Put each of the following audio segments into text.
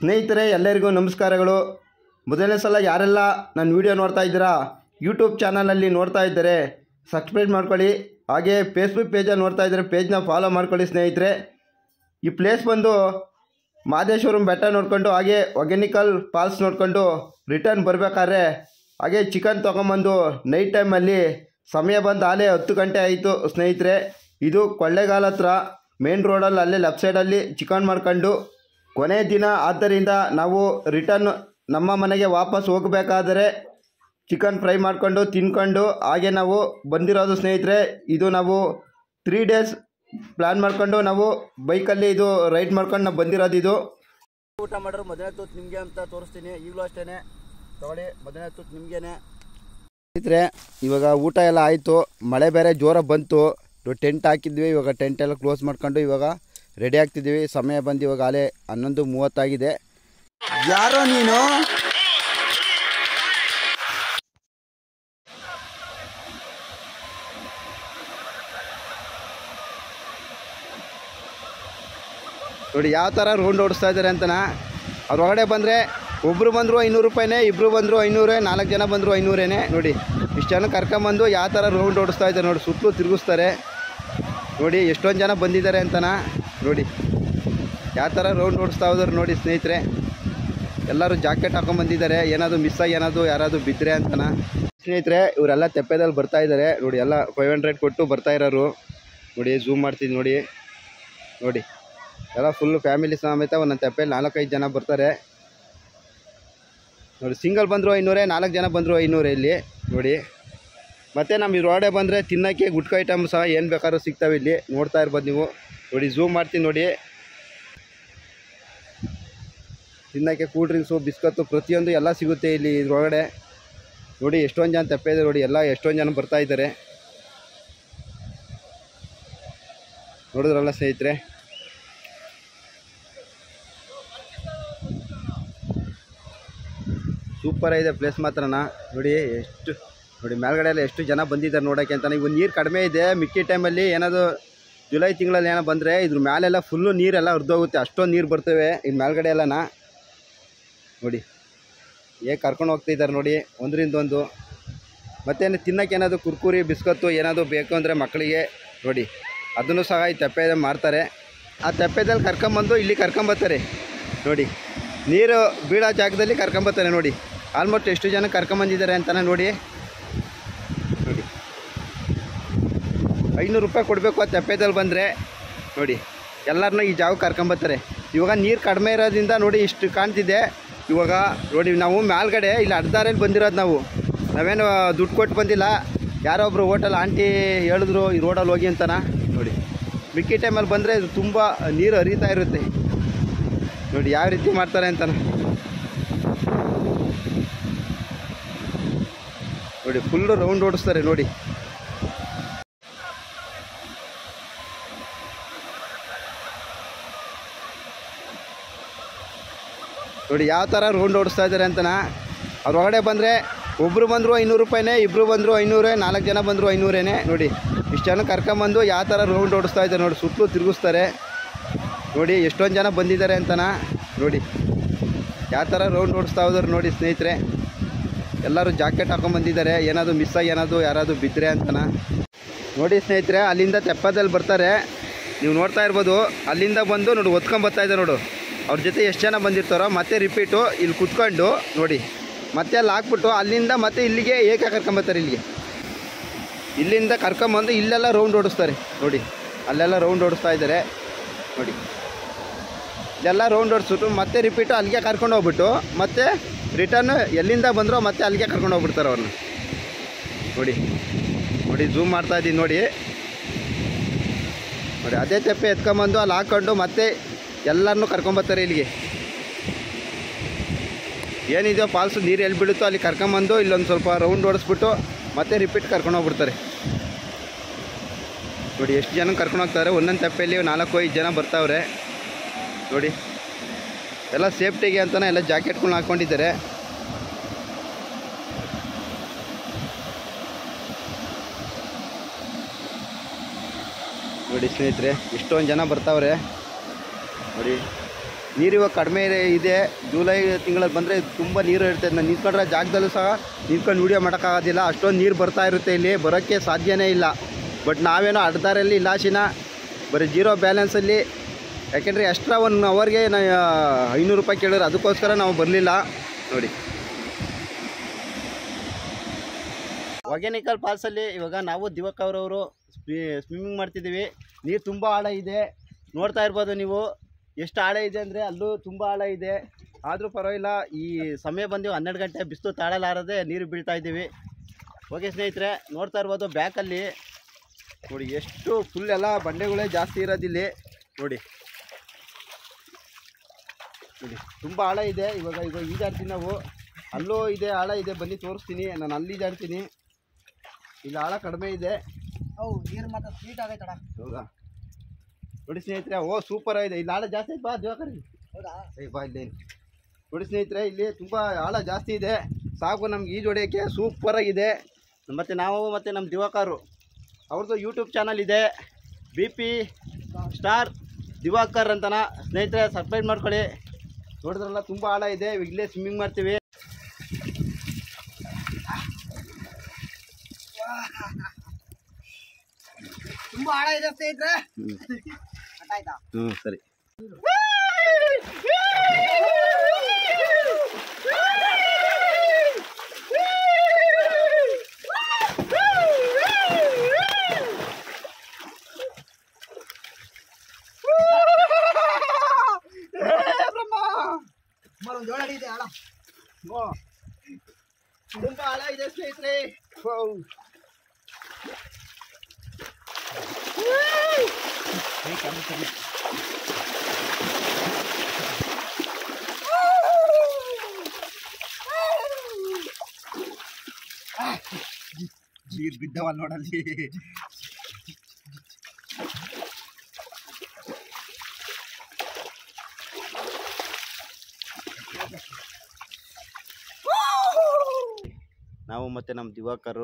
ಸ್ನೇಹಿತರೆ ಎಲ್ಲರಿಗೂ ನಮಸ್ಕಾರಗಳು ಮೊದಲನೇ ಸಲ ಯಾರೆಲ್ಲ ನನ್ನ ವಿಡಿಯೋ ನೋಡ್ತಾ ಇದ್ದೀರಾ ಯೂಟ್ಯೂಬ್ ಚಾನಲಲ್ಲಿ ನೋಡ್ತಾ ಇದ್ದರೆ ಸಬ್ಸ್ಕ್ರೈಬ್ ಮಾಡ್ಕೊಳ್ಳಿ ಹಾಗೆ ಫೇಸ್ಬುಕ್ ಪೇಜಲ್ಲಿ ನೋಡ್ತಾ ಇದ್ದರೆ ಪೇಜ್ನ ಫಾಲೋ ಮಾಡ್ಕೊಳ್ಳಿ ಸ್ನೇಹಿತರೆ ಈ ಪ್ಲೇಸ್ ಬಂದು ಮಾದೇಶ್ವರಂ ಬೆಟ್ಟ ನೋಡ್ಕೊಂಡು ಹಾಗೆ ಒಗೆನಿಕಲ್ ಫಾಲ್ಸ್ ನೋಡ್ಕೊಂಡು ರಿಟರ್ನ್ ಬರಬೇಕಾದ್ರೆ ಹಾಗೆ ಚಿಕನ್ ತೊಗೊಂಬಂದು ನೈಟ್ ಟೈಮಲ್ಲಿ ಸಮಯ ಬಂದು ಆಲೇ ಹತ್ತು ಗಂಟೆ ಆಯಿತು ಸ್ನೇಹಿತರೆ ಇದು ಕೊಳ್ಳೇಗಾಲ ಹತ್ರ ಮೇನ್ ರೋಡಲ್ಲಿ ಅಲ್ಲೇ ಲೆಫ್ಟ್ ಸೈಡಲ್ಲಿ ಚಿಕನ್ ಮಾಡ್ಕೊಂಡು ಕೊನೆ ದಿನ ಆದ್ದರಿಂದ ನಾವು ರಿಟರ್ನ್ ನಮ್ಮ ಮನೆಗೆ ವಾಪಸ್ ಹೋಗಬೇಕಾದರೆ ಚಿಕನ್ ಫ್ರೈ ಮಾಡ್ಕೊಂಡು ತಿನ್ಕೊಂಡು ಹಾಗೆ ನಾವು ಬಂದಿರೋದು ಸ್ನೇಹಿತರೆ ಇದು ನಾವು ತ್ರೀ ಡೇಸ್ ಪ್ಲ್ಯಾನ್ ಮಾಡ್ಕೊಂಡು ನಾವು ಬೈಕಲ್ಲಿ ಇದು ರೈಡ್ ಮಾಡ್ಕೊಂಡು ನಾವು ಬಂದಿರೋದು ಇದು ಊಟ ಮಾಡಿದ್ರೆ ಮೊದಲನೇ ತೂತ್ ನಿಮಗೆ ಅಂತ ತೋರಿಸ್ತೀನಿ ಈಗಲೂ ಅಷ್ಟೇ ತಗೊಳ್ಳಿ ಮೊದಲನೇ ತೂತ್ ನಿಮಗೇನೆ ಸ್ನೇಹಿತರೆ ಇವಾಗ ಊಟ ಎಲ್ಲ ಆಯಿತು ಮಳೆ ಬೇರೆ ಜೋರ ಬಂತು ಟೆಂಟ್ ಹಾಕಿದ್ವಿ ಇವಾಗ ಟೆಂಟ್ ಎಲ್ಲ ಕ್ಲೋಸ್ ಮಾಡ್ಕೊಂಡು ಇವಾಗ ರೆಡಿ ಆಗ್ತಿದ್ದೀವಿ ಸಮಯ ಬಂದು ಇವಾಗ ಆಲೇ ಹನ್ನೊಂದು ಮೂವತ್ತಾಗಿದೆ ಯಾರೋ ನೀನು ನೋಡಿ ಯಾವ ಥರ ರೌಂಡ್ ಓಡಿಸ್ತಾ ಇದ್ದಾರೆ ಅಂತನ ಅವ್ರ ಹೊರಗಡೆ ಬಂದರೆ ಒಬ್ಬರು ಬಂದರು ಐನೂರು ರೂಪಾಯಿನೇ ಇಬ್ಬರು ಬಂದರು ಐನೂರೇ ನಾಲ್ಕು ಜನ ಬಂದರು ಐನೂರೇನೆ ನೋಡಿ ಇಷ್ಟು ಜನ ಕರ್ಕೊಂಬಂದು ಯಾವ ಥರ ರೌಂಡ್ ಓಡಿಸ್ತಾ ಇದ್ದಾರೆ ನೋಡಿ ಸುತ್ತಲೂ ತಿರುಗಿಸ್ತಾರೆ ನೋಡಿ ಎಷ್ಟೊಂದು ಜನ ಬಂದಿದ್ದಾರೆ ಅಂತನ ನೋಡಿ ಯಾವ ಥರ ರೌಂಡ್ ಓಡಿಸ್ತಾ ಹೋದ್ರು ನೋಡಿ ಸ್ನೇಹಿತರೆ ಎಲ್ಲರೂ ಜಾಕೆಟ್ ಹಾಕೊಂಡ್ಬಂದಿದ್ದಾರೆ ಏನಾದರೂ ಮಿಸ್ ಆಗಿ ಏನಾದರೂ ಯಾರಾದರೂ ಬಿದ್ದರೆ ಅಂತನ ಸ್ನೇಹಿತರೆ ಇವರೆಲ್ಲ ತೆಪ್ಪೆದಲ್ಲಿ ಬರ್ತಾ ಇದ್ದಾರೆ ನೋಡಿ ಎಲ್ಲ ಫೈವ್ ಹಂಡ್ರೆಡ್ ಕೊಟ್ಟು ಬರ್ತಾ ಇರೋರು ನೋಡಿ ಝೂಮ್ ಮಾಡ್ತಿದ್ದು ನೋಡಿ ನೋಡಿ ಎಲ್ಲ ಫುಲ್ಲು ಫ್ಯಾಮಿಲಿ ಸಮೇತ ಒಂದೊಂದು ತೆಪ್ಪೆಯಲ್ಲಿ ನಾಲ್ಕೈದು ಜನ ಬರ್ತಾರೆ ನೋಡಿ ಸಿಂಗಲ್ ಬಂದರು ಐನೂರೇ ನಾಲ್ಕು ಜನ ಬಂದರು ಐನೂರೇ ಇಲ್ಲಿ ನೋಡಿ ಮತ್ತು ನಮ್ಮ ಈ ರೋಡೆ ಬಂದರೆ ತಿನ್ನೋಕ್ಕೆ ಗುಟ್ಕ ಐಟಮ್ ಸಹ ಏನು ಬೇಕಾದ್ರೂ ಸಿಗ್ತವೆ ಇಲ್ಲಿ ನೋಡ್ತಾ ಇರ್ಬೋದು ನೀವು ನೋಡಿ ಝೂಮ್ ಮಾಡ್ತೀನಿ ನೋಡಿ ತಿನ್ನೋಕ್ಕೆ ಕೂಲ್ ಡ್ರಿಂಕ್ಸು ಬಿಸ್ಕತ್ತು ಪ್ರತಿಯೊಂದು ಎಲ್ಲ ಸಿಗುತ್ತೆ ಇಲ್ಲಿ ಇದ್ರೊಳಗಡೆ ನೋಡಿ ಎಷ್ಟೊಂದು ಜನ ತೆಪ್ಪೆ ಇದೆ ನೋಡಿ ಎಲ್ಲ ಎಷ್ಟೊಂದು ಜನ ಬರ್ತಾ ಇದ್ದಾರೆ ನೋಡಿದ್ರಲ್ಲ ಸ್ನೇಹಿತರೆ ಸೂಪರ್ ಇದೆ ಪ್ಲೇಸ್ ಮಾತ್ರನ ನೋಡಿ ಎಷ್ಟು ನೋಡಿ ಮೇಲ್ಗಡೆ ಎಲ್ಲ ಎಷ್ಟು ಜನ ಬಂದಿದ್ದಾರೆ ನೋಡೋಕ್ಕೆ ಅಂತ ಇವು ನೀರು ಕಡಿಮೆ ಇದೆ ಮಿಕ್ಕಿ ಟೈಮಲ್ಲಿ ಏನಾದರೂ ಜುಲೈ ತಿಂಗಳಲ್ಲಿ ಏನೋ ಬಂದರೆ ಇದ್ರ ಮೇಲೆಲ್ಲ ಫುಲ್ಲು ನೀರೆಲ್ಲ ಹರಿದೋಗುತ್ತೆ ಅಷ್ಟೊಂದು ನೀರು ಬರ್ತವೆ ಈ ಮೇಲ್ಗಡೆ ಎಲ್ಲನ ನೋಡಿ ಹೇಗೆ ಕರ್ಕೊಂಡು ಹೋಗ್ತಿದ್ದಾರೆ ನೋಡಿ ಒಂದರಿಂದ ಒಂದು ಮತ್ತೇನು ತಿನ್ನೋಕೆ ಏನಾದರೂ ಕುರ್ಕುರಿ ಬಿಸ್ಕತ್ತು ಏನಾದರೂ ಬೇಕು ಅಂದರೆ ಮಕ್ಕಳಿಗೆ ನೋಡಿ ಅದನ್ನು ಸಹ ಈ ತೆಪ್ಪೆ ಮಾರ್ತಾರೆ ಆ ತೆಪ್ಪೆದಲ್ಲಿ ಕರ್ಕೊಂಬಂದು ಇಲ್ಲಿ ಕರ್ಕೊಂಬರ್ತಾರೆ ನೋಡಿ ನೀರು ಬೀಳೋ ಜಾಗದಲ್ಲಿ ಕರ್ಕೊಂಬರ್ತಾರೆ ನೋಡಿ ಆಲ್ಮೋಸ್ಟ್ ಎಷ್ಟು ಜನ ಕರ್ಕೊಂಬಂದಿದ್ದಾರೆ ಅಂತಾನೆ ನೋಡಿ ನೋಡಿ ಐನೂರು ರೂಪಾಯಿ ಕೊಡಬೇಕು ಆ ತೆಪ್ಪೆದಲ್ಲಿ ಬಂದರೆ ನೋಡಿ ಎಲ್ಲರನ್ನೂ ಈ ಜಾಗಕ್ಕೆ ಕರ್ಕೊಂಬರ್ತಾರೆ ಇವಾಗ ನೀರು ಕಡಿಮೆ ಇರೋದ್ರಿಂದ ನೋಡಿ ಇಷ್ಟು ಕಾಣ್ತಿದೆ ಇವಾಗ ನೋಡಿ ನಾವು ಮೇಲ್ಗಡೆ ಇಲ್ಲಿ ಅರ್ಧಾರಲ್ಲಿ ಬಂದಿರೋದು ನಾವು ನಾವೇನು ದುಡ್ಡು ಕೊಟ್ಟು ಬಂದಿಲ್ಲ ಯಾರೋ ಒಬ್ಬರು ಹೋಟೆಲ್ ಆಂಟಿ ಹೇಳಿದ್ರು ಈ ರೋಡಲ್ಲಿ ಹೋಗಿ ಅಂತಾನ ನೋಡಿ ಮಿಕ್ಕಿ ಟೈಮಲ್ಲಿ ಬಂದರೆ ಇದು ತುಂಬ ನೀರು ಹರಿತಾ ಇರುತ್ತೆ ನೋಡಿ ಯಾವ ರೀತಿ ಮಾಡ್ತಾರೆ ಅಂತಾನ ನೋಡಿ ಫುಲ್ಲು ರೌಂಡ್ ಓಡಿಸ್ತಾರೆ ನೋಡಿ ನೋಡಿ ಯಾವ ಥರ ರೌಂಡ್ ಓಡಿಸ್ತಾ ಇದ್ದಾರೆ ಅಂತನ ಅವ್ರ ಹೊರಗಡೆ ಬಂದರೆ ಒಬ್ಬರು ಬಂದರು ಐನೂರು ರೂಪಾಯಿನೇ ಇಬ್ಬರು ಬಂದರು ಐನೂರೇ ನಾಲ್ಕು ಜನ ಬಂದರು ಐನೂರೇನೆ ನೋಡಿ ಇಷ್ಟು ಜನ ಕರ್ಕೊಂಬಂದು ಯಾವ ಥರ ರೌಂಡ್ ಓಡಿಸ್ತಾ ಇದ್ದಾರೆ ನೋಡಿ ಸುತ್ತಲೂ ತಿರುಗಿಸ್ತಾರೆ ನೋಡಿ ಎಷ್ಟೊಂದು ಜನ ಬಂದಿದ್ದಾರೆ ಅಂತನ ನೋಡಿ ಯಾವ ಥರ ರೌಂಡ್ ಓಡಿಸ್ತಾ ಹೋದ್ರು ನೋಡಿ ಸ್ನೇಹಿತರೆ ಎಲ್ಲರೂ ಜಾಕೆಟ್ ಹಾಕೊಂಡ್ಬಂದಿದ್ದಾರೆ ಏನಾದರೂ ಮಿಸ್ ಆಗಿ ಏನಾದರೂ ಯಾರಾದರೂ ಬಿದ್ದರೆ ಅಂತನ ನೋಡಿ ಸ್ನೇಹಿತರೆ ಅಲ್ಲಿಂದ ತೆಪ್ಪದಲ್ಲಿ ಬರ್ತಾರೆ ನೀವು ನೋಡ್ತಾ ಇರ್ಬೋದು ಅಲ್ಲಿಂದ ಬಂದು ನೋಡಿ ಒತ್ಕೊಂಬರ್ತಾ ಇದೆ ನೋಡು ಅವ್ರ ಜೊತೆ ಎಷ್ಟು ಜನ ಬಂದಿರ್ತಾರೋ ಮತ್ತೆ ರಿಪೀಟು ಇಲ್ಲಿ ಕುತ್ಕೊಂಡು ನೋಡಿ ಮತ್ತೆ ಅಲ್ಲಿ ಹಾಕ್ಬಿಟ್ಟು ಅಲ್ಲಿಂದ ಮತ್ತೆ ಇಲ್ಲಿಗೆ ಏಕೆ ಕರ್ಕೊಂಬರ್ತಾರೆ ಇಲ್ಲಿಗೆ ಇಲ್ಲಿಂದ ಕರ್ಕೊಂಬಂದು ಇಲ್ಲೆಲ್ಲ ರೌಂಡ್ ಓಡಿಸ್ತಾರೆ ನೋಡಿ ಅಲ್ಲೆಲ್ಲ ರೌಂಡ್ ಓಡಿಸ್ತಾ ಇದ್ದಾರೆ ನೋಡಿ ಇಲ್ಲೆಲ್ಲ ರೌಂಡ್ ಓಡಿಸ್ಬಿಟ್ಟು ಮತ್ತೆ ರಿಪೀಟು ಅಲ್ಲಿಗೆ ಕರ್ಕೊಂಡು ಹೋಗ್ಬಿಟ್ಟು ಮತ್ತೆ ರಿಟರ್ನ್ ಎಲ್ಲಿಂದ ಬಂದರೋ ಮತ್ತೆ ಅಲ್ಲಿಗೆ ಕರ್ಕೊಂಡು ಹೋಗ್ಬಿಡ್ತಾರೆ ಅವ್ರನ್ನ ನೋಡಿ ನೋಡಿ ಝೂಮ್ ಮಾಡ್ತಾ ಇದ್ದೀನಿ ನೋಡಿ ನೋಡಿ ಅದೇ ತೆಪ್ಪೆ ಎತ್ಕೊಂಬಂದು ಅಲ್ಲಿ ಹಾಕ್ಕೊಂಡು ಮತ್ತೆ ಎಲ್ಲರನ್ನೂ ಕರ್ಕೊಂಬರ್ತಾರೆ ಇಲ್ಲಿಗೆ ಏನಿದೆಯೋ ಫಾಲ್ಸು ನೀರು ಎಲ್ಲಿ ಬೀಳುತ್ತೋ ಅಲ್ಲಿ ಕರ್ಕೊಂಬಂದು ಇಲ್ಲೊಂದು ಸ್ವಲ್ಪ ರೌಂಡ್ ಓಡಿಸ್ಬಿಟ್ಟು ಮತ್ತೆ ರಿಪೀಟ್ ಕರ್ಕೊಂಡು ಹೋಗ್ಬಿಡ್ತಾರೆ ನೋಡಿ ಎಷ್ಟು ಜನ ಕರ್ಕೊಂಡು ಹೋಗ್ತಾರೆ ಒಂದೊಂದು ತೆಪ್ಪೆಯಲ್ಲಿ ನಾಲ್ಕು ಐದು ಜನ ಬರ್ತಾವ್ರೆ ನೋಡಿ ಎಲ್ಲ ಸೇಫ್ಟಿಗೆ ಅಂತಲೇ ಎಲ್ಲ ಜಾಕೆಟ್ಗಳನ್ನ ಹಾಕ್ಕೊಂಡಿದ್ದಾರೆ ನೋಡಿ ಸ್ನೇಹಿತರೆ ಎಷ್ಟೊಂದು ಜನ ಬರ್ತಾವ್ರೆ ನೋಡಿ ನೀರು ಇವಾಗ ಕಡಿಮೆ ಇದೆ ಜುಲೈ ತಿಂಗಳಲ್ಲಿ ಬಂದರೆ ತುಂಬ ನೀರು ಇರುತ್ತೆ ನಾನು ನಿಂತ್ಕೊಂಡ್ರೆ ಜಾಗದಲ್ಲೂ ಸಹ ನಿಂತ್ಕೊಂಡು ವೀಡಿಯೋ ಮಾಡೋಕ್ಕಾಗೋದಿಲ್ಲ ಅಷ್ಟೊಂದು ನೀರು ಬರ್ತಾ ಇರುತ್ತೆ ಇಲ್ಲಿ ಬರೋಕ್ಕೆ ಸಾಧ್ಯನೇ ಇಲ್ಲ ಬಟ್ ನಾವೇನೋ ಅರ್ಧರಲ್ಲಿ ಲಾಸಿನ ಬರೀ ಜೀರೋ ಬ್ಯಾಲೆನ್ಸಲ್ಲಿ ಯಾಕೆಂದರೆ ಎಕ್ಸ್ಟ್ರಾ ಒನ್ ಅವರ್ಗೆ ನಾ ಐನೂರು ರೂಪಾಯಿ ಕೇಳಿದ್ರೆ ಅದಕ್ಕೋಸ್ಕರ ನಾವು ಬರಲಿಲ್ಲ ನೋಡಿ ಒಗ್ಯಾನಿಕಲ್ ಫಾಲ್ಸಲ್ಲಿ ಇವಾಗ ನಾವು ದಿವಕ್ ಅವರವರು ಸ್ವಿಮ್ಮಿಂಗ್ ಮಾಡ್ತಿದ್ದೀವಿ ನೀರು ತುಂಬ ಆಳ ಇದೆ ನೋಡ್ತಾ ಇರ್ಬೋದು ನೀವು ಎಷ್ಟು ಆಳ ಇದೆ ಅಂದರೆ ಅಲ್ಲೂ ತುಂಬ ಆಳ ಇದೆ ಆದರೂ ಪರವಾಗಿಲ್ಲ ಈ ಸಮಯ ಬಂದು ಹನ್ನೆರಡು ಗಂಟೆ ಬಿಸಿಲು ತಾಳಲಾರದೆ ನೀರು ಬೀಳ್ತಾ ಇದ್ದೀವಿ ಓಕೆ ಸ್ನೇಹಿತರೆ ನೋಡ್ತಾ ಇರ್ಬೋದು ಬ್ಯಾಕಲ್ಲಿ ನೋಡಿ ಎಷ್ಟು ಫುಲ್ ಎಲ್ಲ ಬಂಡೆಗಳೇ ಜಾಸ್ತಿ ಇರೋದಿಲ್ಲಿ ನೋಡಿ ನೋಡಿ ತುಂಬ ಆಳ ಇದೆ ಇವಾಗ ಇವಾಗ ಈಜಾಡ್ತೀನಿ ನಾವು ಅಲ್ಲೂ ಇದೆ ಆಳ ಇದೆ ಬನ್ನಿ ತೋರಿಸ್ತೀನಿ ನಾನು ಅಲ್ಲಿ ಈಜಾಡ್ತೀನಿ ಇಲ್ಲಿ ಆಳ ಕಡಿಮೆ ಇದೆ ಅವು ನೀರು ಮಾತ್ರ ಸ್ವೀಟ್ ಆಗೈತಡ ಹೌದಾ ನೋಡಿ ಸ್ನೇಹಿತರೆ ಓ ಸೂಪರ್ ಆಗಿದೆ ಇಲ್ಲಿ ಆಳ ಜಾಸ್ತಿ ಐತೆ ಬಾ ದಿವಾಕರಿ ಹೌದಾ ಏ ಬಾ ಇಲ್ಲಿ ನೋಡಿ ಸ್ನೇಹಿತರೆ ಇಲ್ಲಿ ತುಂಬ ಆಳ ಜಾಸ್ತಿ ಇದೆ ಸಾಕು ನಮ್ಗೆ ಈಜು ಹೊಡೆಯೋಕ್ಕೆ ಸೂಪರಾಗಿದೆ ಮತ್ತು ನಾವು ಮತ್ತು ನಮ್ಮ ದಿವಾಕರು ಅವ್ರದ್ದು ಯೂಟ್ಯೂಬ್ ಚಾನಲ್ ಇದೆ ಬಿ ಪಿ ಸ್ಟಾರ್ ದಿವಾಕರ್ ಅಂತನ ಸ್ನೇಹಿತರೆ ಸಬ್ಸ್ಕ್ರೈಬ್ ಮಾಡ್ಕೊಳ್ಳಿ ನೋಡಿದ್ರಲ್ಲ ತುಂಬ ಆಳ ಇದೆ ಇಲ್ಲೇ ಸ್ವಿಮ್ಮಿಂಗ್ ಮಾಡ್ತೀವಿ ತುಂಬಾ ಆಳ ಇದೆ ಸ್ನೇಹಿತರೆ ಹ್ಞೂ ಆಯ್ತಾ ಹ್ಞೂ ಸರಿ ಸುಮಾರು ಒಂದು ಏಳು ಅಡಿ ಇದೆ ಆಳ ತುಂಬ ಆಳ ಇದೆ ಸ್ನೇಹಿತರೆ ನೀರು ಬಿದ್ದವಲ್ಲ ನೋಡಲ್ಲಿ ನಾವು ಮತ್ತೆ ನಮ್ಮ ದಿವಾಕರು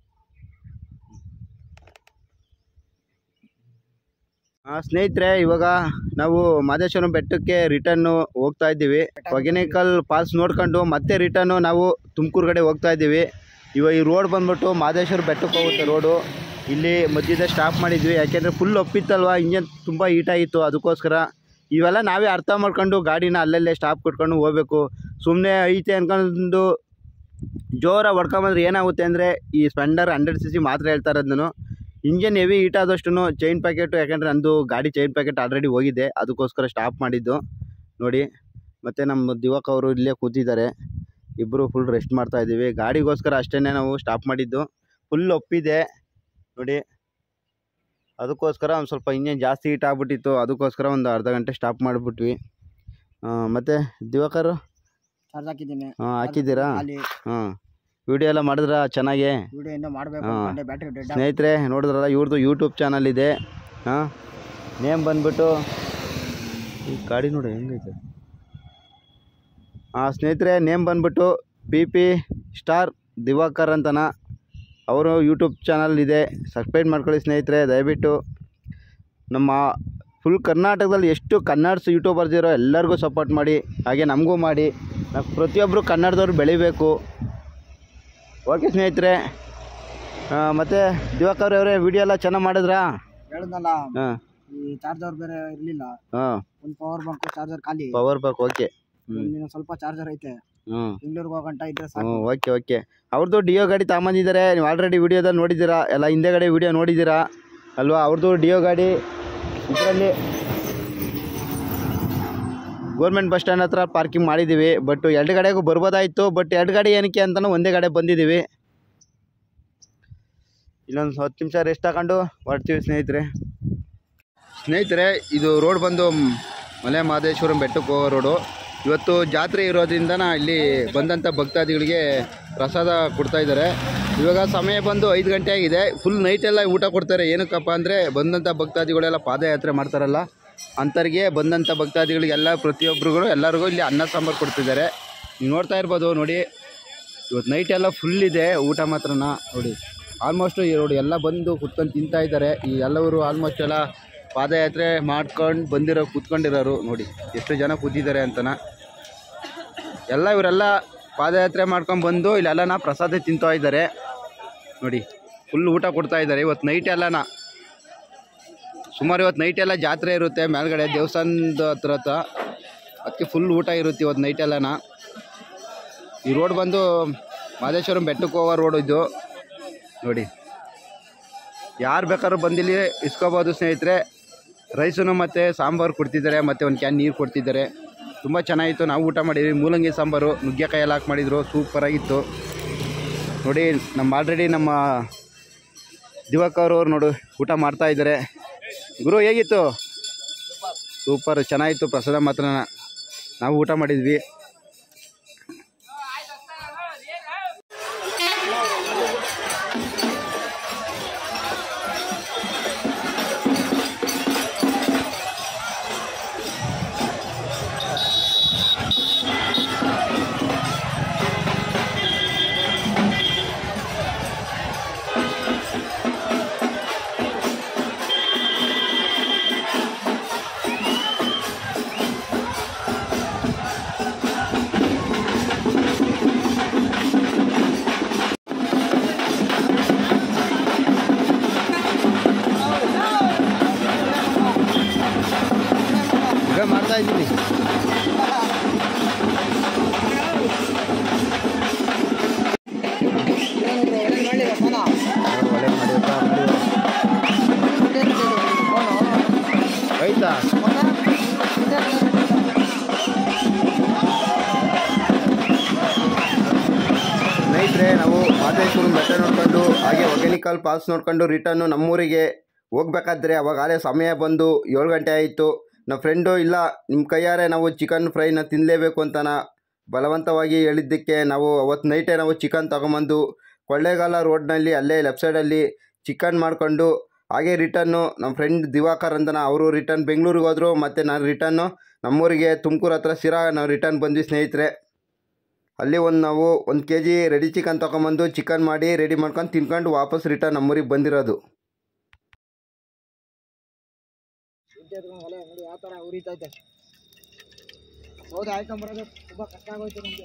ಆ, ಸ್ನೇಹಿತರೆ ಇವಾಗ ನಾವು ಮಾದೇಶ್ವರಂ ಬೆಟ್ಟಕ್ಕೆ ರಿಟರ್ನ್ ಹೋಗ್ತಾ ಇದ್ದೀವಿ ಹೊಗೆನೇಕಲ್ ಪಾಸ್ ನೋಡ್ಕೊಂಡು ಮತ್ತೆ ರಿಟರ್ನು ನಾವು ತುಮಕೂರು ಕಡೆ ಹೋಗ್ತಾ ಇದ್ದೀವಿ ಇವಾಗ ಈ ರೋಡ್ ಬಂದ್ಬಿಟ್ಟು ಮಾದೇಶ್ವರ ಬೆಟ್ಟಕ್ಕೆ ಹೋಗುತ್ತೆ ರೋಡು ಇಲ್ಲಿ ಮಧ್ಯದ ಸ್ಟಾಪ್ ಮಾಡಿದ್ವಿ ಯಾಕೆಂದರೆ ಫುಲ್ ಒಪ್ಪಿತ್ತಲ್ವ ಇಂಜನ್ ತುಂಬ ಹೀಟಾಗಿತ್ತು ಅದಕ್ಕೋಸ್ಕರ ಇವೆಲ್ಲ ನಾವೇ ಅರ್ಥ ಮಾಡ್ಕೊಂಡು ಗಾಡಿನ ಅಲ್ಲಲ್ಲೇ ಸ್ಟಾಪ್ ಕೊಟ್ಕೊಂಡು ಹೋಗ್ಬೇಕು ಸುಮ್ಮನೆ ಐತೆ ಅನ್ಕೊಂಡು ಜೋರ ಹೊಡ್ಕೊಂಬಂದ್ರೆ ಏನಾಗುತ್ತೆ ಅಂದರೆ ಈ ಸ್ಪೆಂಡರ್ ಹಂಡ್ರೆಡ್ ಸಿ ಸಿ ಮಾತ್ರ ಹೇಳ್ತಾ ಇರೋದು ನಾನು ಇಂಜನ್ ಹೆವಿ ಹೀಟ್ ಆದಷ್ಟು ಚೈನ್ ಪ್ಯಾಕೆಟು ಯಾಕಂದರೆ ನಂದು ಗಾಡಿ ಚೈನ್ ಪ್ಯಾಕೆಟ್ ಆಲ್ರೆಡಿ ಹೋಗಿದೆ ಅದಕ್ಕೋಸ್ಕರ ಸ್ಟಾಪ್ ಮಾಡಿದ್ದು ನೋಡಿ ಮತ್ತು ನಮ್ಮ ದಿವಕ್ ಅವರು ಇಲ್ಲೇ ಕೂತಿದ್ದಾರೆ ಇಬ್ಬರು ಫುಲ್ ರೆಸ್ಟ್ ಮಾಡ್ತಾ ಇದ್ದೀವಿ ಗಾಡಿಗೋಸ್ಕರ ಅಷ್ಟೇ ನಾವು ಸ್ಟಾಪ್ ಮಾಡಿದ್ದು ಫುಲ್ ಒಪ್ಪಿದೆ ನೋಡಿ ಅದಕ್ಕೋಸ್ಕರ ಒಂದು ಸ್ವಲ್ಪ ಇಂಜನ್ ಜಾಸ್ತಿ ಹೀಟ್ ಆಗ್ಬಿಟ್ಟಿತ್ತು ಅದಕ್ಕೋಸ್ಕರ ಒಂದು ಅರ್ಧ ಗಂಟೆ ಸ್ಟಾಪ್ ಮಾಡಿಬಿಟ್ವಿ ಮತ್ತು ದಿವಾಕರು ಚಾರ್ಜ್ ಹಾಕಿದ್ದೀನಿ ಹಾಂ ಹಾಕಿದ್ದೀರಾ ಅಲ್ಲಿ ಹಾಂ ವಿಡಿಯೋ ಎಲ್ಲ ಮಾಡಿದ್ರ ಚೆನ್ನಾಗಿ ವಿಡಿಯೋ ಇಂದ ಮಾಡಬೇಕು ಹಾ. ಅನ್ಕೊಂಡೆ ಬ್ಯಾಟ್ರಿ ಡೆಡ್ ಸ್ನೇಹಿತರೆ ನೋಡಿದ್ರಲ್ಲ ಇವ್ರದ್ದು ಯೂಟ್ಯೂಬ್ ಚಾನಲ್ ಇದೆ ಹಾಂ ನೇಮ್ ಬಂದ್ಬಿಟ್ಟು ಈ ಗಾಡಿ ನೋಡಿ ಹೆಂಗೈತೆ ಹಾಂ ಸ್ನೇಹಿತರೆ ನೇಮ್ ಬಂದ್ಬಿಟ್ಟು ಪಿ ಪಿ ಸ್ಟಾರ್ ದಿವಾಕರ್ ಅಂತನ ಅವರು ಯೂಟ್ಯೂಬ್ ಚಾನಲ್ ಇದೆ ಸಬ್ಸ್ಕ್ರೈಬ್ ಮಾಡ್ಕೊಳ್ಳಿ ಸ್ನೇಹಿತರೆ ದಯವಿಟ್ಟು ನಮ್ಮ ಫುಲ್ ಕರ್ನಾಟಕದಲ್ಲಿ ಎಷ್ಟು ಕನ್ನಡಸ್ ಯೂಟ್ಯೂಬರ್ಸ್ ಇರೋ ಎಲ್ಲರಿಗೂ ಸಪೋರ್ಟ್ ಮಾಡಿ ಹಾಗೆ ನಮಗೂ ಮಾಡಿ ನಾವು ಪ್ರತಿಯೊಬ್ಬರು ಕನ್ನಡದವ್ರು ಬೆಳಿಬೇಕು ಓಕೆ ಸ್ನೇಹಿತರೆ ಮತ್ತು ದಿವಾಕರ್ ಅವರೇ ವಿಡಿಯೋ ಎಲ್ಲ ಚೆನ್ನಾಗಿ ಮಾಡಿದ್ರಾ ಹೇಳಿದ್ನಲ್ಲ ಹಾಂ ಈ ಚಾರ್ಜರ್ ಬೇರೆ ಇರ್ಲಿಲ್ಲ ಹಾಂ ಒಂದು ಪವರ್ ಬಂಕ್ ಚಾರ್ಜರ್ ಖಾಲಿ ಪವರ್ ಬ್ಯಾಕ್ ಓಕೆ ಹ್ಞೂ ಒಂದಿನ ಸ್ವಲ್ಪ ಚಾರ್ಜರ್ ಐತೆ ಹ್ಞೂ ಬೆಂಗಳೂರಿಗೆ ಹೋಗಂಟ ಇದ್ರೆ ಹ್ಞೂ ಸಾಕು ಓಕೆ ಓಕೆ ಅವ್ರದ್ದು ಡಿಯೋ ಗಾಡಿ ತಗೊಂಬಂದಿದ್ದಾರೆ ನೀವು ಆಲ್ರೆಡಿ ವಿಡಿಯೋದಲ್ಲಿ ನೋಡಿದ್ದೀರಾ ಎಲ್ಲ ಹಿಂದೆಗಡೆ ವಿಡಿಯೋ ನೋಡಿದ್ದೀರಾ ಅಲ್ವಾ ಅವ್ರದ್ದು ಡಿಯೋ ಗಾಡಿ ಇದರಲ್ಲಿ ಗೋರ್ಮೆಂಟ್ ಬಸ್ ಸ್ಟ್ಯಾಂಡ್ ಹತ್ರ ಪಾರ್ಕಿಂಗ್ ಮಾಡಿದ್ದೀವಿ ಬಟ್ ಎರಡು ಗಾಡಿಗೂ ಬರ್ಬೋದಾಯಿತು ಬಟ್ ಎರಡು ಗಾಡಿ ಏನಕ್ಕೆ ಅಂತಲೂ ಒಂದೇ ಗಾಡಿ ಬಂದಿದ್ದೀವಿ ಇಲ್ಲೊಂದು ಹತ್ತು ನಿಮಿಷ ರೆಸ್ಟ್ ತಗೊಂಡು ಹೊರಡ್ತೀವಿ ಸ್ನೇಹಿತರೆ ಸ್ನೇಹಿತರೆ ಇದು ರೋಡ್ ಬಂದು ಮ್, ಮಲೆ ಮಹದೇಶ್ವರಂ ಬೆಟ್ಟಕ್ಕೆ ಹೋಗೋ ರೋಡು ಇವತ್ತು ಜಾತ್ರೆ ಇರೋದ್ರಿಂದ ಇಲ್ಲಿ ಬಂದಂಥ ಭಕ್ತಾದಿಗಳಿಗೆ ಪ್ರಸಾದ ಕೊಡ್ತಾ ಇದ್ದಾರೆ ಇವಾಗ ಸಮಯ ಬಂದು ಐದು ಗಂಟೆ ಆಗಿದೆ ಫುಲ್ ನೈಟೆಲ್ಲ ಊಟ ಕೊಡ್ತಾರೆ ಏನಕ್ಕಪ್ಪ ಅಂದರೆ ಬಂದಂಥ ಭಕ್ತಾದಿಗಳೆಲ್ಲ ಪಾದಯಾತ್ರೆ ಮಾಡ್ತಾರಲ್ಲ ಅಂಥವ್ರಿಗೆ ಬಂದಂಥ ಭಕ್ತಾದಿಗಳಿಗೆಲ್ಲ ಪ್ರತಿಯೊಬ್ಬರಿಗೂ ಎಲ್ಲರಿಗೂ ಇಲ್ಲಿ ಅನ್ನ ಸಾಂಬಾರು ಕೊಡ್ತಿದ್ದಾರೆ ನೀವು ನೋಡ್ತಾ ಇರ್ಬೋದು ನೋಡಿ ಇವತ್ತು ನೈಟ್ ಎಲ್ಲ ಫುಲ್ ಇದೆ ಊಟ ಮಾತ್ರನ ನೋಡಿ ಆಲ್ಮೋಸ್ಟ್ ನೋಡಿ ಎಲ್ಲ ಬಂದು ಕುತ್ಕೊಂಡು ತಿಂತಾ ಇದ್ದಾರೆ ಈ ಎಲ್ಲವರು ಆಲ್ಮೋಸ್ಟ್ ಎಲ್ಲ ಪಾದಯಾತ್ರೆ ಮಾಡ್ಕೊಂಡು ಬಂದಿರೋ ಕೂತ್ಕೊಂಡಿರೋರು ನೋಡಿ ಎಷ್ಟು ಜನ ಕೂತಿದ್ದಾರೆ ಅಂತನ ಎಲ್ಲ ಇವರೆಲ್ಲ ಪಾದಯಾತ್ರೆ ಮಾಡ್ಕೊಂಡು ಬಂದು ಇಲ್ಲೆಲ್ಲನ ಪ್ರಸಾದ ತಿಂತಾ ಇದ್ದಾರೆ ನೋಡಿ ಫುಲ್ ಊಟ ಕೊಡ್ತಾ ಇದ್ದಾರೆ ಇವತ್ತು ನೈಟ್ ಎಲ್ಲನ ಸುಮಾರು ಇವತ್ತು ನೈಟ್ ಎಲ್ಲ ಜಾತ್ರೆ ಇರುತ್ತೆ ಮೇಲ್ಗಡೆ ದೇವಸ್ಥಾನದ ಹತ್ರ ಹತ್ರ ಅದಕ್ಕೆ ಫುಲ್ ಊಟ ಇರುತ್ತೆ ಇವತ್ತು ನೈಟ್ ಎಲ್ಲನ ಈ ರೋಡ್ ಬಂದು ಮಾದೇಶ್ವರಂ ಬೆಟ್ಟಕ್ಕೆ ಹೋಗೋ ರೋಡ್ ಇದು ನೋಡಿ ಯಾರು ಬೇಕಾದ್ರೂ ಬಂದಿಲ್ಲಿ ಇಸ್ಕೋಬೋದು ಸ್ನೇಹಿತರೆ ರೈಸನ್ನು ಮತ್ತು ಸಾಂಬಾರು ಕೊಡ್ತಿದ್ದಾರೆ ಮತ್ತು ಒಂದು ಕ್ಯಾನ್ ನೀರು ಕೊಡ್ತಿದ್ದಾರೆ ತುಂಬ ಚೆನ್ನಾಗಿತ್ತು ನಾವು ಊಟ ಮಾಡಿದ್ವಿ ಮೂಲಂಗಿ ಸಾಂಬಾರು ನುಗ್ಗೆಕಾಯಿ ಎಲ್ಲ ಹಾಕಿ ಮಾಡಿದರು ಸೂಪರಾಗಿತ್ತು ನೋಡಿ ನಮ್ಮ ಆಲ್ರೆಡಿ ನಮ್ಮ ದಿವಾಕರ್ ಅವ್ರು ನೋಡು ಊಟ ಮಾಡ್ತಾ ಇದ್ದಾರೆ ಗುರು ಹೇಗಿತ್ತು ಸೂಪರ್ ಚೆನ್ನಾಗಿತ್ತು ಪ್ರಸಾದ ಮಾತ್ರ ನಾವು ಊಟ ಮಾಡಿದ್ವಿ ಈಗ ಮಾಡ್ತಾ ಇದ್ದೀನಿ ಒಳ್ಳೆ ಮಾಡಿದಪ್ಪ, ಮಾಡಿದ್ರು. ಆಯ್ತಾ ಸ್ನೇಹಿತರೆ ನಾವು ಮಾದೇಶ್ವರನ ಬೆಟ್ಟ ನೋಡ್ಕೊಂಡು ಹಾಗೆ ಒಗೆನಿಕಲ್ ಪಾಲ್ಸ್ ನೋಡ್ಕೊಂಡು ರಿಟರ್ನು ನಮ್ಮೂರಿಗೆ ಹೋಗ್ಬೇಕಾದ್ರೆ ಅವಾಗ ಆಲೇ ಸಮಯ ಬಂದು ಏಳು ಗಂಟೆ ಆಯಿತು ನಮ್ಮ ಫ್ರೆಂಡು ಇಲ್ಲ ನಿಮ್ಮ ಕೈಯಾರೆ ನಾವು ಚಿಕನ್ ಫ್ರೈನ ತಿನ್ನಲೇಬೇಕು ಅಂತನ ಬಲವಂತವಾಗಿ ಹೇಳಿದ್ದಕ್ಕೆ ನಾವು ಅವತ್ತು ನೈಟೇ ನಾವು ಚಿಕನ್ ತೊಗೊಂಬಂದು ಕೊಳ್ಳೇಗಾಲ ರೋಡ್ನಲ್ಲಿ ಅಲ್ಲೇ ಲೆಫ್ಟ್ ಸೈಡಲ್ಲಿ ಚಿಕನ್ ಮಾಡಿಕೊಂಡು ಹಾಗೆ ರಿಟರ್ನು ನಮ್ಮ ಫ್ರೆಂಡ್ ದಿವಾಕರ್ ಅಂತನ ಅವರು ರಿಟರ್ನ್ ಬೆಂಗಳೂರಿಗೆ ಹೋದರು ಮತ್ತು ನಾನು ರಿಟರ್ನು ನಮ್ಮೂರಿಗೆ ತುಮಕೂರು ಹತ್ರ ಸಿರಾ ನಾವು ರಿಟರ್ನ್ ಬಂದ್ವಿ ಸ್ನೇಹಿತರೆ ಅಲ್ಲಿ ಒಂದು ನಾವು ಒಂದು ಕೆ ಜಿ ರೆಡಿ ಚಿಕನ್ ತೊಗೊಂಬಂದು ಚಿಕನ್ ಮಾಡಿ ರೆಡಿ ಮಾಡ್ಕೊಂಡು ತಿನ್ಕೊಂಡು ವಾಪಸ್ ರಿಟರ್ನ್ ನಮ್ಮೂರಿಗೆ ಬಂದಿರೋದು ನೋಡಿ ಯಾವ ಥರ ಉರಿತೈತೆ ಹೌದು ಹಾಕೊಂಬರೋದು ತುಂಬ ಕಷ್ಟ ಆಗೋಯ್ತು ನಮಗೆ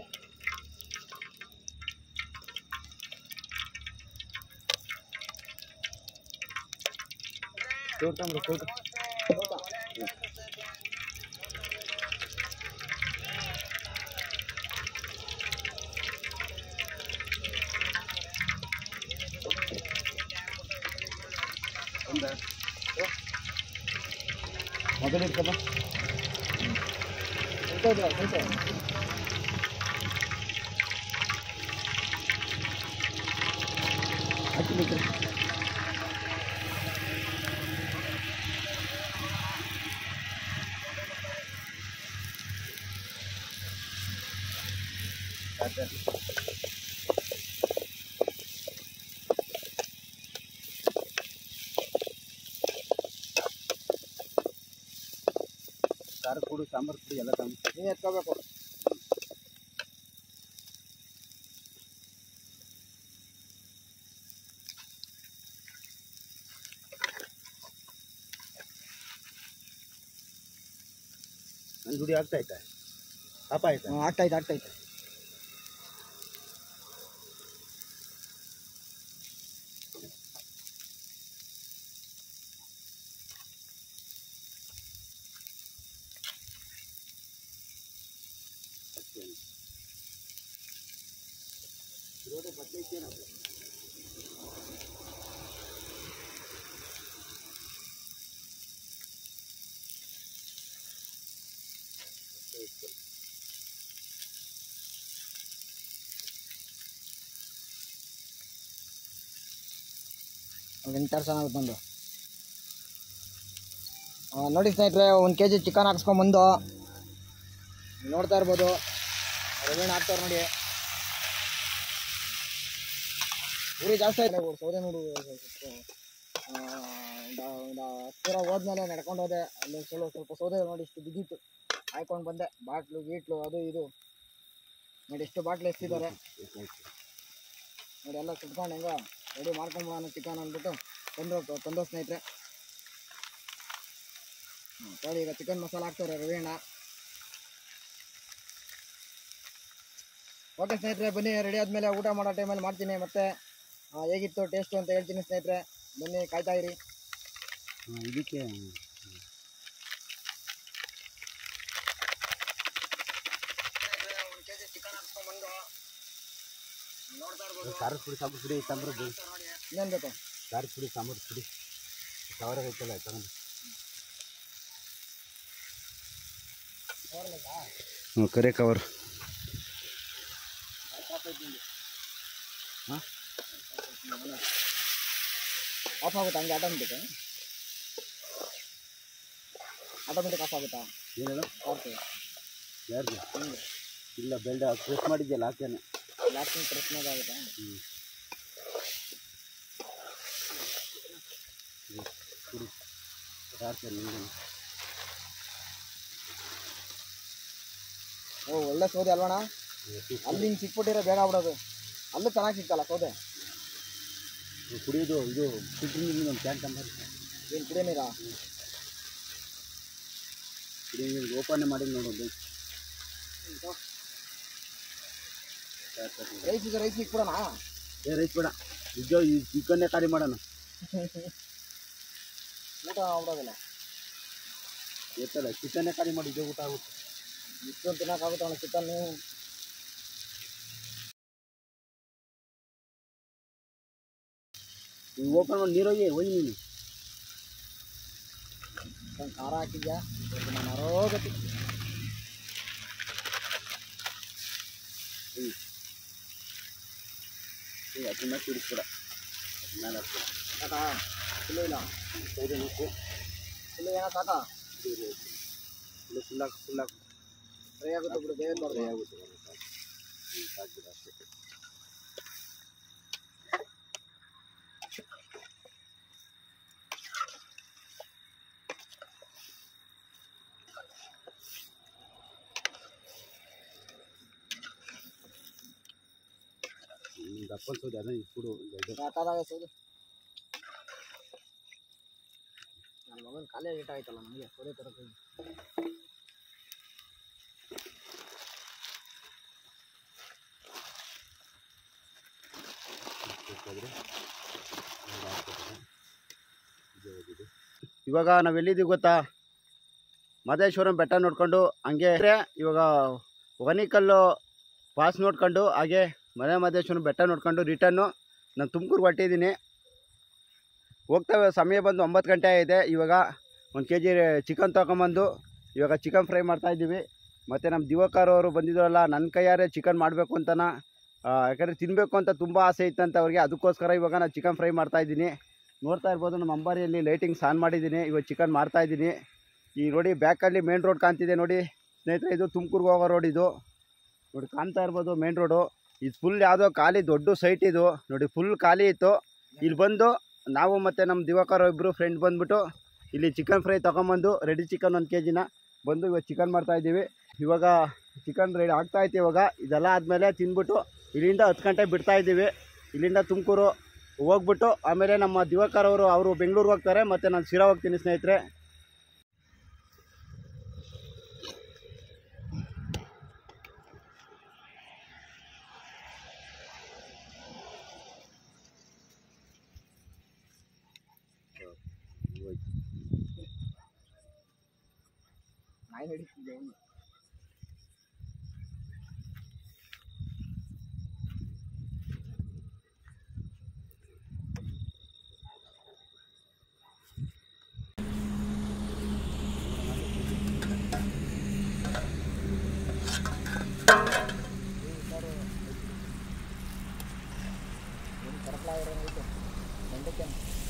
ಮೊದಲು ಇಟ್ಕೊಪ್ಪ ಖಾರ ಪುಡಿ ಸಾಂಬಾರು ಪುಡಿ ಎಲ್ಲ ತಗೊಂಡು ನೀವು ಎತ್ಕೋಬೇಕು ನನ್ನ ದುಡಿ ಆಗ್ತಾ ಐತೆ ಪಾಪ ಆಯ್ತಾ ಹ್ಮ್, ಆಗ್ತೈತೆ ಆಗ್ತೈತೆ ಒಂದು ಎಂಟು ಚೆನ್ನಾಗಿ ಬಂದು ಆ, ನೋಡಿ ಸ್ನೇಹಿತರೆ ಒಂದು ಕೆ ಜಿ ಚಿಕನ್ ಹಾಕ್ಸ್ಕೊಂಬಂದು ನೋಡ್ತಾ ಇರ್ಬೋದು ರವೀಣ್ ಹಾಕ್ತಾರೆ ನೋಡಿ ಉರಿ ಜಾಸ್ತಿ ಆಯ್ತು ಇವ್ರು ಸೌದೆ ನೋಡು ಆ, ಒಂದು ಒಂದು ಹತ್ತಿರ ಹೋದ್ಮೇಲೆ ನಡ್ಕೊಂಡು ಹೋದೆ ಅಲ್ಲಿ ಸ್ವಲ್ಪ ಸ್ವಲ್ಪ ಸೌದೆ ನೋಡಿ ಇಷ್ಟು ಬಿದ್ದಿತ್ತು ಹಾಯ್ಕೊಂಡು ಬಂದೆ ಬಾಟ್ಲು ಗೀಟ್ಲು ಅದು ಇದು ನೋಡಿ ಎಷ್ಟು ಬಾಟ್ಲು ಎಷ್ಟಿದ್ದಾರೆ ನೋಡಿ ಎಲ್ಲ ಸುಟ್ಕೊಂಡು ಹೆಂಗ ರೆಡಿ ಮಾಡ್ಕೊಂಡು ಚಿಕನ್ ಅಂದ್ಬಿಟ್ಟು ತಂದು ತಂದು ಸ್ನೇಹಿತರೆ ಹ್ಮ್, ನೋಡಿ ಈಗ ಚಿಕನ್ ಮಸಾಲ ಹಾಕ್ತಾರೆ ರವಿಯಣ್ಣ ಓಕೆ ಸ್ನೇಹಿತರೆ ಬನ್ನಿ ರೆಡಿ ಆದಮೇಲೆ ಊಟ ಮಾಡೋ ಟೈಮಲ್ಲಿ ಮಾಡ್ತೀನಿ ಮತ್ತೆ ಆ, ಹೇಗಿತ್ತು ಟೇಸ್ಟು ಅಂತ ಹೇಳ್ತೀನಿ ಸ್ನೇಹಿತರೆ ಬನ್ನಿ ಕಾಯ್ತಾ ಇರಿ ಇದಕ್ಕೆ ಖಾರದ ಪುಡಿ ಸಾಂಬಾರು ಪುಡಿ ಸಾಂಬಾರು ಇನ್ನೇನು ಬೇಕು ಖಾರದ ಪುಡಿ ಸಾಂಬಾರು ಪುಡಿ ಕವರಾಗ ಐತಲ್ಲ ತಗೊಂಡು ಹ್ಞೂ ಕರೆ ಕವರ್ ಆಫ್ ಆಗುತ್ತಾ ಹಂಗೆ ಆಟೋಮೆಟಿಕ್ ಆಟೋಮೆಟಿಕ್ ಆಫ್ ಆಗುತ್ತಾ ಏನೇನು ಓಕೆ ಯಾರ್ದು ಹಿಂಗೆ ಇಲ್ಲ ಬೆಲ್ಡ ಪ್ರೆಸ್ ಮಾಡಿದ್ಯಲ್ಲ ಹಾಕೇನೆ ಲಾಸ್ಟಿಂಗ್ ಪ್ರಶ್ನೆಗೆ ಆಗುತ್ತಾ ಹ್ಞೂ ಕುಡಿ ಹಾಕ್ತೇನೆ ನಿಮಗೆ ಓ ಒಳ್ಳೆ ಸೌದೆ ಅಲ್ವಣ ಅಲ್ಲಿ ಹಿಂಗೆ ಸಿಕ್ಬಿಟ್ಟಿರೋ ಬೇಗ ಆಗ್ಬಿಡೋದು ಅಲ್ಲೂ ಚೆನ್ನಾಗಿ ಸಿಗ್ತಲ್ಲ ಸೌದೆ ಕುಡಿಯೋದು ಇದು ಫಿಲ್ಟ್ರ್ ನೀರು ಒಂದು ಕ್ಯಾನ್ ತಂಬಾರಿ ಏನು ಕುಡಿಯೋ ನೀರಾ ಕುಡಿಯೋ ನೀರು ಓಪನ್ ಮಾಡಿ ನೋಡೋದು ರೈಸ್ ಇದೆ ರೈಸ್ ಸಿಕ್ಬಿಡೋಣ ಏ ರೈಸ್ ಬೇಡ ನಿಜ ಈ ಚಿಕನ್ನೇ ಖಾಲಿ ಮಾಡೋಣ ಊಟ ಆಗ್ಬಿಡೋದಿಲ್ಲ ಗೊತ್ತಲ್ಲ ಚಿಕನ್ನೇ ಖಾಲಿ ಮಾಡಿ ಇದೇ ಊಟ ಆಗುತ್ತೆ ಇಷ್ಟೊಂದು ತಿನ್ನೋಕ್ಕಾಗುತ್ತಣ್ಣ ಚಿಕನ್ನು ನೀವು ಓಪನ್ ಮಾಡಿ ನೀರೋಗಿ ಹೋಗಿ ನೀನು ಸ್ವಲ್ಪ ಖಾರ ಹಾಕಿದ್ಯಾ ಸ್ವಲ್ಪ ನಾನು ಅರೋಗತಿ ಈಗ ಅದನ್ನ ಕುಡಿಸ್ಬೇಡ ಮೇಲೆ ಹಾಕ್ಬೇಡ ಸಾಕಾ ಫುಲ್ಲು ಇಲ್ಲ ಸೌದೆ ಉಪ್ಪು ಫುಲ್ಲು ಏನೋ ಸಾಕಾ ಇಲ್ಲ ಫುಲ್ ಹಾಕಿ ಫುಲ್ ಹಾಕಿ ಫ್ರೈ ಆಗುತ್ತೆ ಬಿಡು ಬೇಗ ಫ್ರೈ ಮಾಡ್ದೆ ಆಗುತ್ತೆ ಹ್ಞೂ ಹಾಕ್ಬಿಡು ಅಷ್ಟೇ ಹ್ಮ್, ದಪ್ಪನ ಸೌದೆ ಅದನ್ನ ಇಟ್ಬಿಡು ದೊಡ್ಡ ಸಾಕಾದಾಗ ಸೌದೆ ನನ್ನ ಮಗನ ಕಾಲೇ ಲೇಟ್ ಆಯ್ತಲ್ಲ ನನಗೆ ಸೌದೆ ತರಕ್ಕೆ ಹೋಗಿ ಇವಾಗ ನಾವು ಎಲ್ಲಿದ್ದೀವಿ ಗೊತ್ತಾ ಮಹದೇಶ್ವರಂ ಬೆಟ್ಟ ನೋಡ್ಕೊಂಡು ಹಂಗೆ ಇವಾಗ ಒಗನಿಕಲ್ಲು ಪಾಸ್ ನೋಡ್ಕೊಂಡು ಹಾಗೆ ಮನೆ ಮಹದೇಶ್ವರಂ ಬೆಟ್ಟ ನೋಡ್ಕೊಂಡು ರಿಟರ್ನು ನಾನು ತುಮಕೂರು ಹೊಟ್ಟಿದ್ದೀನಿ ಹೋಗ್ತೇವೆ ಸಮಯ ಬಂದು ಒಂಬತ್ತು ಗಂಟೆ ಆಗಿದೆ ಇವಾಗ ಒಂದು ಕೆ ಜಿ ಚಿಕನ್ ತೊಗೊಂಬಂದು ಇವಾಗ ಚಿಕನ್ ಫ್ರೈ ಮಾಡ್ತಾಯಿದ್ದೀವಿ ಮತ್ತು ನಮ್ಮ ದಿವಾಕರ್ ಅವರು ಬಂದಿದ್ರಲ್ಲ ನನ್ನ ಕೈಯಾರೆ ಚಿಕನ್ ಮಾಡಬೇಕು ಅಂತನ ಆ, ಯಾಕಂದರೆ ತಿನ್ನಬೇಕು ಅಂತ ತುಂಬ ಆಸೆ ಇತ್ತಂತ ಅವ್ರಿಗೆ ಅದಕ್ಕೋಸ್ಕರ ಇವಾಗ ನಾನು ಚಿಕನ್ ಫ್ರೈ ಮಾಡ್ತಾಯಿದ್ದೀನಿ ನೋಡ್ತಾ ಇರ್ಬೋದು ನಮ್ಮ ಅಂಬಾರಿಯಲ್ಲಿ ಲೈಟಿಂಗ್ಸ್ ಆನ್ ಮಾಡಿದ್ದೀನಿ ಇವಾಗ ಚಿಕನ್ ಮಾಡ್ತಾಯಿದ್ದೀನಿ ಈ ನೋಡಿ ಬ್ಯಾಕಲ್ಲಿ ಮೇನ್ ರೋಡ್ ಕಾಣ್ತಿದೆ ನೋಡಿ ಸ್ನೇಹಿತರೆ ಇದು ತುಮಕೂರ್ಗೆ ಹೋಗೋ ರೋಡ್ ಇದು ನೋಡಿ ಕಾಣ್ತಾ ಇರ್ಬೋದು ಮೇನ್ ರೋಡು ಇದು ಫುಲ್ ಯಾವುದೋ ಖಾಲಿ ದೊಡ್ಡ ಸೈಟ್ ಇದು ನೋಡಿ ಫುಲ್ ಖಾಲಿ ಇತ್ತು ಇಲ್ಲಿ ಬಂದು ನಾವು ಮತ್ತು ನಮ್ಮ ದಿವಾಕರ್ ಇಬ್ಬರು ಫ್ರೆಂಡ್ ಬಂದುಬಿಟ್ಟು ಇಲ್ಲಿ ಚಿಕನ್ ಫ್ರೈ ತೊಗೊಂಬಂದು ರೆಡಿ ಚಿಕನ್ ಒಂದು ಕೆ ಜಿನ ಬಂದು ಇವಾಗ ಚಿಕನ್ ಮಾಡ್ತಾಯಿದ್ದೀವಿ ಇವಾಗ ಚಿಕನ್ ರೆಡಿ ಆಗ್ತಾ ಐತೆ ಇವಾಗ ಇದೆಲ್ಲ ಆದಮೇಲೆ ತಿಂದ್ಬಿಟ್ಟು ಇಲ್ಲಿಂದ ಹತ್ತು ಗಂಟೆ ಬಿಡ್ತಾ ಇದ್ದೀವಿ ಇಲ್ಲಿಂದ ತುಮಕೂರು ಹೋಗ್ಬಿಟ್ಟು ಆಮೇಲೆ ನಮ್ಮ ದಿವಾಕರ್ ಅವರು ಅವರು ಬೆಂಗಳೂರಿಗೆ ಹೋಗ್ತಾರೆ ಮತ್ತು ನಾನು ಶಿರಾ ಹೋಗ್ತೀನಿ ಸ್ನೇಹಿತರೆ ನಾಯಿ ನಡೀತಿದ್ದೆ ಅವ್ನು. ಏನು ಕರಕಲ ಇರೋನು ಐತೆ ಬೆಂಡೆಕಾಯಿ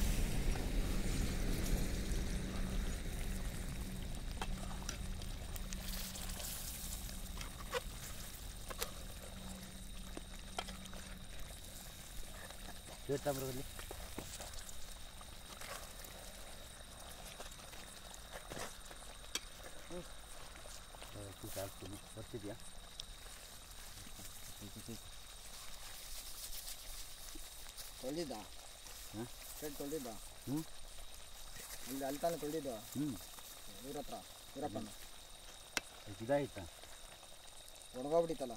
ಶ್ವೇತಾಂಬರದಲ್ಲಿ ಹಾಕ್ತೀನಿ ಬರ್ತಿದ್ಯಾ ತೊಳೆದಿದ್ದ ಹಾಂ? ಶರ್ಟ್ ತೊಳೆದಿದ್ದ ಹ್ಞೂ ಅಲ್ಲಿ ಅಲ್ಲಿ ತಾನೇ ತೊಳೆದಿದ್ದು ಹ್ಞೂ ಇವ್ರ ಹತ್ರ ಇರಪ್ಪನ ಇದಾಯ್ತಾ ಒಣಗೋಗ್ಬಿಟ್ಟಿತ್ತಲ್ಲ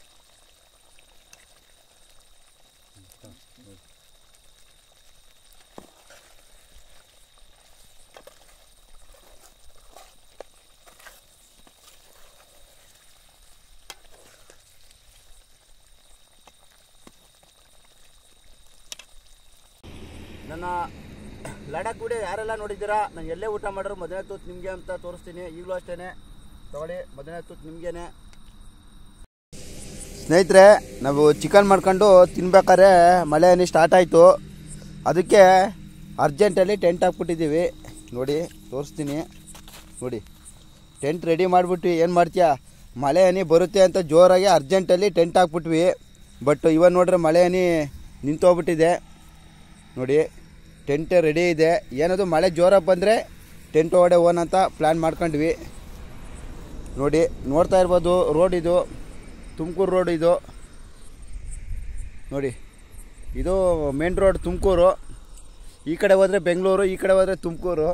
ನನ್ನ ಲಡಾಖ್ ವಿಡಿಯೋ ಯಾರೆಲ್ಲ ನೋಡಿದ್ದೀರಾ ನಾನು ಎಲ್ಲೇ ಊಟ ಮಾಡಿದ್ರು ಮೊದಲನೇ ತೂತು ನಿಮಗೆ ಅಂತ ತೋರಿಸ್ತೀನಿ ಈಗಲೂ ಅಷ್ಟೇ ತಗೊಳ್ಳಿ ಮೊದಲನೇ ತೂತು ನಿಮಗೇನೆ ಸ್ನೇಹಿತರೆ ನಾವು ಚಿಕನ್ ಮಾಡ್ಕೊಂಡು ತಿನ್ಬೇಕಾದ್ರೆ ಮಳೆ ಹನಿ ಸ್ಟಾರ್ಟ್ ಆಯಿತು ಅದಕ್ಕೆ ಅರ್ಜೆಂಟಲ್ಲಿ ಟೆಂಟ್ ಹಾಕ್ಬಿಟ್ಟಿದ್ದೀವಿ ನೋಡಿ ತೋರಿಸ್ತೀನಿ ನೋಡಿ ಟೆಂಟ್ ರೆಡಿ ಮಾಡಿಬಿಟ್ವಿ ಏನು ಮಾಡ್ತೀಯಾ ಮಳೆ ಹನಿ ಬರುತ್ತೆ ಅಂತ ಜೋರಾಗಿ ಅರ್ಜೆಂಟಲ್ಲಿ ಟೆಂಟ್ ಹಾಕ್ಬಿಟ್ವಿ ಬಟ್ ಇವಾಗ ನೋಡ್ರೆ ಮಳೆ ಹನಿ ನಿಂತೋಗ್ಬಿಟ್ಟಿದೆ ನೋಡಿ ಟೆಂಟ್ ರೆಡಿ ಇದೆ ಏನದು ಮಳೆ ಜೋರಾಗಿ ಬಂದರೆ ಟೆಂಟ್ ಒಳಗಡೆ ಹೋಗೋಣ ಅಂತ ಪ್ಲ್ಯಾನ್ ಮಾಡ್ಕೊಂಡ್ವಿ ನೋಡಿ ನೋಡ್ತಾ ಇರ್ಬೋದು ರೋಡ್ ಇದು ತುಮಕೂರು ರೋಡ್ ಇದು ನೋಡಿ ಇದು ಮೇನ್ ರೋಡ್ ತುಮಕೂರು ಈ ಕಡೆ ಹೋದರೆ ಬೆಂಗಳೂರು ಈ ಕಡೆ ಹೋದರೆ ತುಮಕೂರು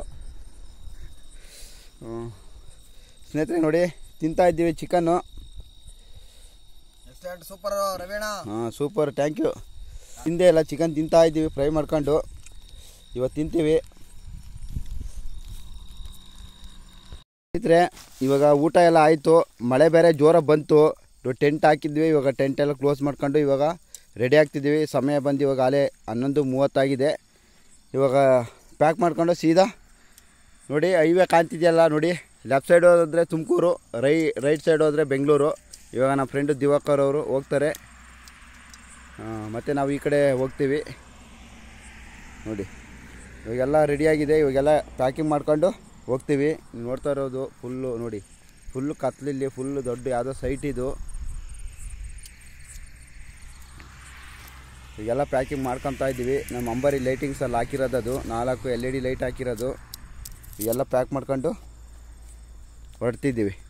ಸ್ನೇಹಿತರೆ ನೋಡಿ ತಿಂತಾ ಇದ್ದೀವಿ ಚಿಕನ್ನು ಎಕ್ಸಲೆಂಟ್ ಸೂಪರ್ ರವೀಣ ಹಾಂ ಸೂಪರ್ ಥ್ಯಾಂಕ್ ಯು ತಿಂದೇ ಇಲ್ಲ ಚಿಕನ್ ತಿಂತಾ ಇದ್ದೀವಿ ಫ್ರೈ ಮಾಡ್ಕೊಂಡು ಇವತ್ತು ತಿಂತೀವಿ ಸ್ನೇಹಿತರೆ ಇವಾಗ ಊಟ ಎಲ್ಲ ಆಯಿತು ಮಳೆ ಬೇರೆ ಜೋರ ಬಂತು ಟೆಂಟ್ ಹಾಕಿದ್ವಿ ಇವಾಗ ಟೆಂಟ್ ಎಲ್ಲ ಕ್ಲೋಸ್ ಮಾಡ್ಕೊಂಡು ಇವಾಗ ರೆಡಿ ಆಗ್ತಿದ್ದೀವಿ ಸಮಯ ಬಂದು ಇವಾಗ ಆಲೇ ಹನ್ನೊಂದು ಮೂವತ್ತಾಗಿದೆ ಇವಾಗ ಪ್ಯಾಕ್ ಮಾಡ್ಕೊಂಡು ಸೀದಾ ನೋಡಿ ಹೈವೇ ಕಾಣ್ತಿದೆಯಲ್ಲ ನೋಡಿ ಲೆಫ್ಟ್ ಸೈಡ್ ಹೋದ್ರೆ ತುಮಕೂರು ರೈ ರೈಟ್ ಸೈಡ್ ಹೋದರೆ ಬೆಂಗಳೂರು ಇವಾಗ ನಮ್ಮ ಫ್ರೆಂಡು ದಿವಾಕರ್ ಅವರು ಹೋಗ್ತಾರೆ ಮತ್ತು ನಾವು ಈ ಕಡೆ ಹೋಗ್ತೀವಿ ನೋಡಿ ಇವಾಗೆಲ್ಲ ರೆಡಿಯಾಗಿದೆ ಇವಾಗೆಲ್ಲ ಪ್ಯಾಕಿಂಗ್ ಮಾಡ್ಕೊಂಡು ಹೋಗ್ತೀವಿ ನೀವು ನೋಡ್ತಾ ಇರೋದು ಫುಲ್ಲು ನೋಡಿ ಫುಲ್ಲು ಕತ್ಲಿಲ್ಲಿ ಫುಲ್ಲು ದೊಡ್ಡ ಯಾವುದೋ ಸೈಟ್ ಇದು ಈಗೆಲ್ಲ ಪ್ಯಾಕಿಂಗ್ ಮಾಡ್ಕೊತಾ ಇದ್ದೀವಿ ನಮ್ಮ ಅಂಬರಿ ಲೈಟಿಂಗ್ಸ್ ಅಲ್ಲಿ ಹಾಕಿರೋದು ಅದು ನಾಲ್ಕು ಎಲ್ ಇ ಡಿ ಲೈಟ್ ಹಾಕಿರೋದು ಇವೆಲ್ಲ ಪ್ಯಾಕ್ ಮಾಡ್ಕೊಂಡು ಹೊರಡ್ತಿದ್ದೀವಿ